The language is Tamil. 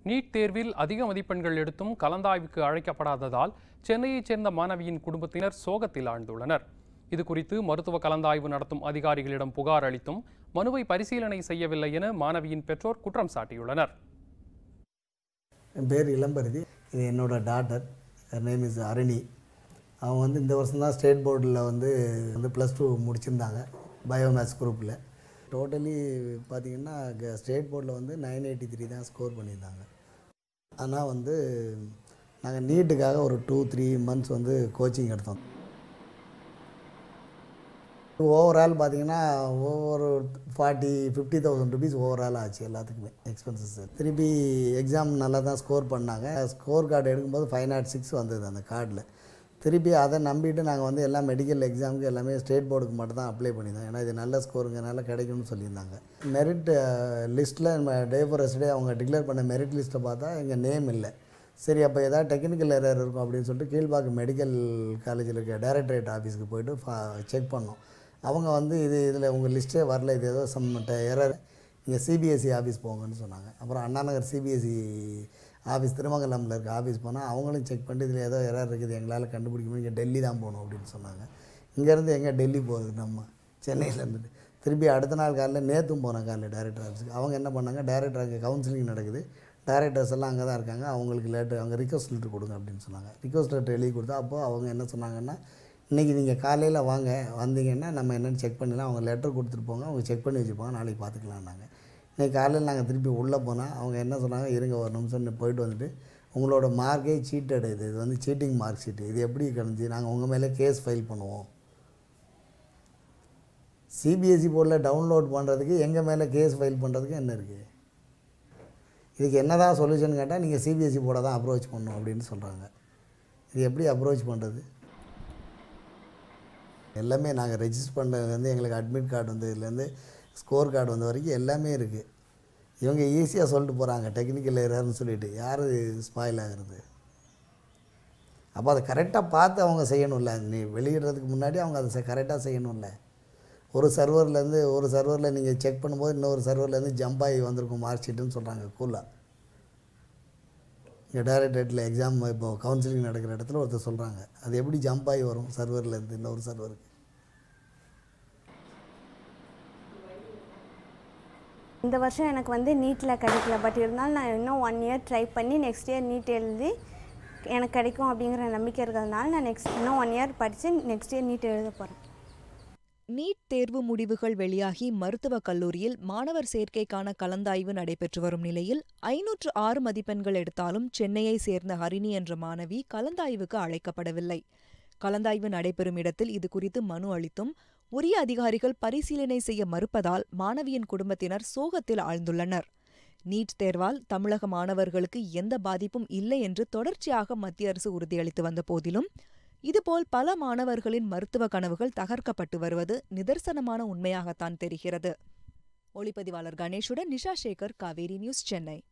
நீட் தேர்வில் அதிக மதிப்பெண்கள் எடுத்தும் கலந்தாய்வுக்கு அழைக்கப்படாததால் சென்னையைச் சேர்ந்த மாணவியின் குடும்பத்தினர் சோகத்தில் ஆழ்ந்துள்ளனர் இது குறித்து மருத்துவ கலந்தாய்வு நடத்தும் அதிகாரிகளிடம் புகார் அளித்தும் மனுவை பரிசீலனை செய்யவில்லை என மாணவியின் பெற்றோர் குற்றம் சாட்டியுள்ளனர் என் பேர் இளம்பருதி இது என்னோட டாட்டர் நேம் இஸ் அரணி அவங்க வந்து இந்த வருஷம் தான் ஸ்டேட் போர்டில் வந்து வந்து ப்ளஸ் டூ முடிச்சிருந்தாங்க பயோமேத்ஸ் குரூப்பில் டோட்டலி பார்த்தீங்கன்னா ஸ்டேட் போர்டில் வந்து நைன் எயிட்டி த்ரீ தான் ஸ்கோர் பண்ணியிருந்தாங்க ஆனால் வந்து நாங்கள் நீட்டுக்காக ஒரு டூ த்ரீ மந்த்ஸ் வந்து கோச்சிங் எடுத்தோம் ஓவரால் பார்த்தீங்கன்னா ஒவ்வொரு forty fifty thousand rupees overall ஆச்சு எல்லாத்துக்குமே எக்ஸ்பென்சஸ் திருப்பி எக்ஸாம் நல்லா தான் ஸ்கோர் பண்ணாங்க ஸ்கோர் கார்டு எடுக்கும்போது ஃபைவ் நாட் சிக்ஸ் வந்தது அந்த கார்டில் திருப்பி அதை நம்பிட்டு நாங்கள் வந்து எல்லா மெடிக்கல் எக்ஸாமுக்கு எல்லாமே ஸ்டேட் போர்டுக்கு மட்டும் தான் அப்ளை பண்ணியிருந்தோம் ஏன்னா இது நல்ல ஸ்கோருங்கனால கிடைக்கும்னு சொல்லியிருந்தாங்க மெரிட் லிஸ்ட்டில் டே ஃபார் டே அவங்க டிக்ளேர் பண்ண மெரிட் லிஸ்ட்டை பார்த்தா எங்கள் நேம் இல்லை சரி அப்போ ஏதாவது டெக்னிக்கல் எரர் இருக்கும் அப்படின்னு சொல்லிட்டு கீழ்பாக்கு மெடிக்கல் காலேஜில் இருக்க டைரக்டரேட் ஆஃபீஸ்க்கு போயிட்டு செக் பண்ணோம் அவங்க வந்து இது இதில் உங்கள் லிஸ்ட்டே வரல இது ஏதோ சம் எரர் நீங்கள் சிபிஎஸ்சி ஆஃபீஸ் போங்கன்னு சொன்னாங்க அப்புறம் அண்ணா நகர் சிபிஎஸ்சி ஆஃபீஸ் திருமங்கலமில் இருக்க ஆஃபீஸ் போனால் அவங்களும் செக் பண்ணிட்டு இதில் ஏதோ எரர் இருக்குது எங்களால் கண்டுபிடிக்க முடியும் இங்கே டெல்லி தான் போகணும் அப்படின்னு சொன்னாங்க இங்கேருந்து எங்கே டெல்லி போகுது நம்ம சென்னையில் இருந்துட்டு திருப்பி அடுத்த நாள் காலையில் நேற்றும் போனேன் காலையில் டைரக்டர் ஆஃபீஸுக்கு அவங்க என்ன பண்ணாங்க டைரக்டர் அங்கே கவுன்சிலிங் நடக்குது டைரக்டர்ஸ் எல்லாம் அங்கே தான் இருக்காங்க அவங்களுக்கு லேட்டர் அவங்க ரிக்வஸ்ட் லெட்டர் கொடுங்க அப்படின்னு சொன்னாங்க ரிக்வஸ்ட் லெட்டர் எழுதி கொடுத்தா அப்போது அவங்க என்ன சொன்னாங்கன்னா இன்றைக்கி நீங்கள் காலையில் வாங்க வந்தீங்கன்னா நம்ம என்னென்னு செக் பண்ணிடலாம் அவங்க லெட்டர் கொடுத்துட்டு போங்க அவங்க செக் பண்ணி வச்சுப்பாங்க நாளைக்கு பார்த்துக்கலாம்னாங்க இன்றைக்கி காலையில் நாங்கள் திருப்பி உள்ளே போனால் அவங்க என்ன சொன்னாங்க இருங்க ஒரு நிமிஷம் போயிட்டு வந்துட்டு உங்களோட மார்க்கே சீட்டட் இது இது வந்து சீட்டிங் மார்க் ஷீட்டு இது எப்படி கிடந்துச்சு நாங்கள் உங்கள் மேலே கேஸ் ஃபைல் பண்ணுவோம் சிபிஎஸ்சி போர்டில் டவுன்லோட் பண்ணுறதுக்கு எங்கள் மேலே கேஸ் ஃபைல் பண்ணுறதுக்கு என்ன இருக்குது இதுக்கு என்ன தான் சொல்யூஷன் கேட்டால் நீங்கள் சிபிஎஸ்சி போர்டை தான் அப்ரோச் பண்ணணும் அப்படின்னு சொல்கிறாங்க இது எப்படி அப்ரோச் பண்ணுறது எல்லாமே நாங்கள் ரெஜிஸ்டர் பண்ணதுலேருந்து எங்களுக்கு அட்மிட் கார்டு வந்ததுலேருந்து ஸ்கோர் கார்டு வந்த வரைக்கும் எல்லாமே இருக்குது இவங்க ஈஸியாக சொல்லிட்டு போகிறாங்க டெக்னிக்கல் ஏரர்னு சொல்லிட்டு யார் ஸ்பாயில் ஆகிறது அப்போ அதை கரெக்டாக பார்த்து அவங்க செய்யணும்ல நீ வெளியிடுறதுக்கு முன்னாடி அவங்க அதை கரெக்டாக செய்யணும்ல ஒரு சர்வர்லேருந்து ஒரு சர்வரில் நீங்கள் செக் பண்ணும்போது இன்னொரு சர்வர்லேருந்து ஜம்ப் ஆகி வந்திருக்கும் மார்க் ஷீட்டுன்னு சொல்கிறாங்க கூலாக இங்கே டைரக்டரேட்டில் எக்ஸாம் இப்போ கவுன்சிலிங் நடக்கிற இடத்துல ஒருத்தர் சொல்கிறாங்க அது எப்படி ஜம்ப் ஆகி வரும் சர்வர்லேருந்து இன்னொரு சர்வருக்கு இந்த வருஷம் எனக்கு வந்து நீட்டில் கிடைக்கல பட் இருந்தாலும் நான் இன்னும் ஒன் இயர் ட்ரை பண்ணி நெக்ஸ்ட் இயர் நீட் எழுதி எனக்கு கிடைக்கும் அப்படிங்கிற நம்பிக்கை இருக்கிறதுனால நான் நெக்ஸ்ட் இன்னும் ஒன் இயர் படித்து நெக்ஸ்ட் இயர் நீட் எழுத போகிறேன் நீட் தேர்வு முடிவுகள் வெளியாகி மருத்துவக் கல்லூரியில் மாணவர் சேர்க்கைக்கான கலந்தாய்வு நடைபெற்று வரும் நிலையில் ஐநூற்று ஆறு மதிப்பெண்கள் எடுத்தாலும் சென்னையை சேர்ந்த ஹரிணி என்ற மாணவி கலந்தாய்வுக்கு அழைக்கப்படவில்லை கலந்தாய்வு நடைபெறும் இடத்தில் இது குறித்து மனு அளித்தும் உரிய அதிகாரிகள் பரிசீலனை செய்ய மறுப்பதால் மாணவியின் குடும்பத்தினர் சோகத்தில் ஆழ்ந்துள்ளனர் நீட் தேர்வால் தமிழக மாணவர்களுக்கு எந்த பாதிப்பும் இல்லை என்று தொடர்ச்சியாக மத்திய அரசு உறுதியளித்து வந்த போதிலும் இதுபோல் பல மாணவர்களின் மருத்துவ கனவுகள் தகர்க்கப்பட்டு வருவது நிதர்சனமான உண்மையாகத்தான் தெரிகிறது ஒளிப்பதிவாளர் கணேஷுடன் நிஷா சேகர் காவேரி நியூஸ் சென்னை